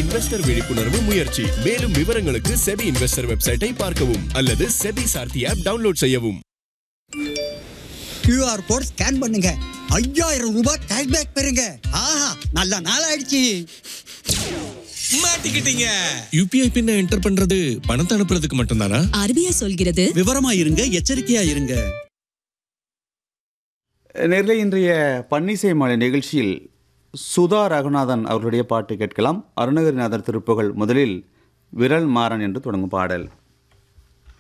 investor விழிப்புணர்வு முயற்சி மேலும் விவரங்களுக்கு செபி இன்வெஸ்டர் வெப்சைட்டை பார்க்கவும் அல்லது செபி சார்த்தி ஆப் டவுன்லோட் செய்யவும் கியூஆர் கோட் ஸ்கேன் பண்ணுங்க ஐயாயிரம் ரூபாய் கேஷ்பேக் பெறுங்க ஆஹா நல்ல நாள் ஆயிடுச்சு மாட்டிக்கிட்டீங்க யூபிஐ பின்ன என்டர் பண்றது பணத்தை அனுப்புறதுக்கு மட்டும்தானா ஆர்பிஐ சொல்கிறது விவரமா இருங்க எச்சரிக்கையா இருங்க நேரில் இன்றைய பன்னிசை மாலை நிகழ்ச்சியில் சுதா ரகுநாதன் அவர்களுடைய பாட்டு கேட்கலாம் அருணகிரிநாதர் திருப்புகள் முதலில் விரல் மாறன் என்று தொடங்கும் பாடல்